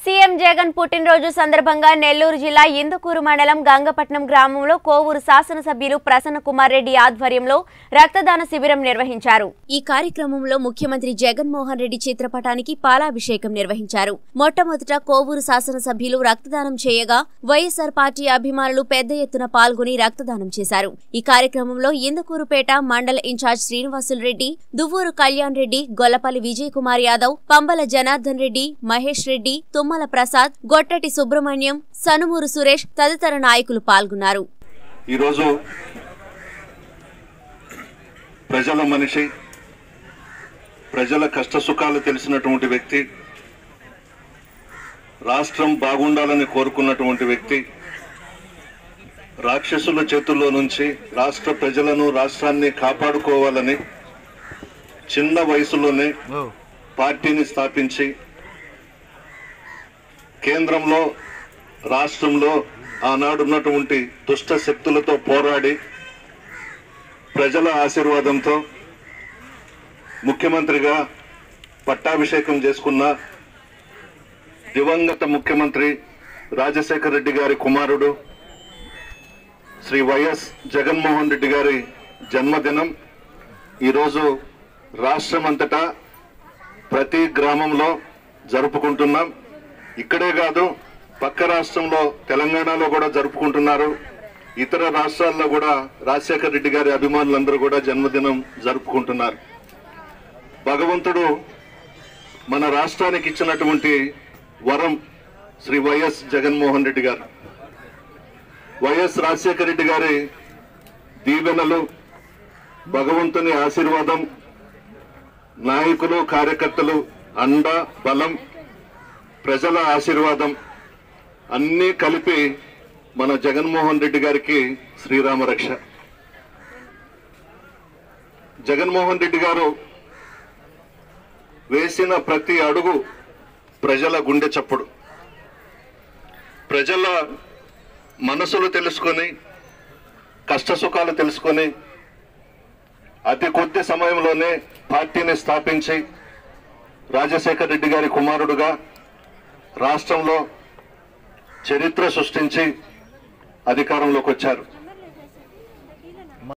CM Jagan పుట్టినరోజు సందర్భంగా నెల్లూరు జిల్లా ఇందుకూరు మండలం గంగపట్నం గ్రామంలో కోవూరు శాసనసభ్యులు ప్రసన్న కుమార్ రెడ్డి ఆధ్వర్యంలో రక్తదాన శిబిరం నిర్వహించారు ఈ కార్యక్రమంలో ముఖ్యమంత్రి జగన్మోహన్ రెడ్డి చిత్రపటానికి పాలాభిషేకం నిర్వహించారు మొట్టమొదట కోవూరు శాసనసభ్యులు రక్తదానం చేయగా వైఎస్సార్ పార్టీ అభిమానులు పెద్ద ఎత్తున పాల్గొని రక్తదానం చేశారు ఈ కార్యక్రమంలో ఇందుకూరుపేట మండల ఇన్ఛార్జ్ శ్రీనివాసులు రెడ్డి దువ్వూరు కళ్యాణ్ రెడ్డి గొల్లపల్లి విజయ్ కుమార్ యాదవ్ పంబల జనార్దన్ రెడ్డి మహేష్ రెడ్డి తుమ్మల ప్రసాద్ గొట్టటి సుబ్రహ్మణ్యం సనుమూరు సురేష్ తదితర నాయకులు పాల్గొన్నారు ఈరోజు ప్రజల మనిషి ప్రజల కష్ట సుఖాలు తెలిసినటువంటి వ్యక్తి రాష్ట్రం బాగుండాలని కోరుకున్నటువంటి వ్యక్తి రాక్షసుల చేతుల్లో నుంచి రాష్ట్ర ప్రజలను రాష్ట్రాన్ని కాపాడుకోవాలని చిన్న వయసులోనే పార్టీని స్థాపించి కేంద్రంలో రాష్ట్రంలో ఆనాడున్నటువంటి దుష్ట శక్తులతో పోరాడి ప్రజల ఆశీర్వాదంతో ముఖ్యమంత్రిగా పట్టాభిషేకం చేసుకున్న దివంగత ముఖ్యమంత్రి రాజశేఖర రెడ్డి గారి కుమారుడు శ్రీ వైఎస్ జగన్మోహన్ రెడ్డి గారి జన్మదినం ఈరోజు రాష్ట్రమంతటా ప్రతి గ్రామంలో జరుపుకుంటున్నాం ఇక్కడే కాదు పక్క రాష్ట్రంలో తెలంగాణలో కూడా జరుపుకుంటున్నారు ఇతర రాష్ట్రాల్లో కూడా రాజశేఖర రెడ్డి గారి అభిమానులందరూ కూడా జన్మదినం జరుపుకుంటున్నారు భగవంతుడు మన రాష్ట్రానికి ఇచ్చినటువంటి వరం శ్రీ వైఎస్ జగన్మోహన్ రెడ్డి గారు వైఎస్ రాజశేఖర రెడ్డి గారి దీవెనలు భగవంతుని ఆశీర్వాదం నాయకులు కార్యకర్తలు అండ బలం ప్రజల ఆశీర్వాదం అన్నీ కలిపి మన జగన్మోహన్ రెడ్డి గారికి శ్రీరామ రక్ష జగన్మోహన్ రెడ్డి గారు వేసిన ప్రతి అడుగు ప్రజల గుండె చప్పుడు ప్రజల మనసులు తెలుసుకొని కష్ట సుఖాలు తెలుసుకొని అతి కొద్ది సమయంలోనే పార్టీని స్థాపించి రాజశేఖర రెడ్డి గారి కుమారుడుగా రాష్ట్రంలో చరిత్ర సృష్టించి అధికారంలోకి వచ్చారు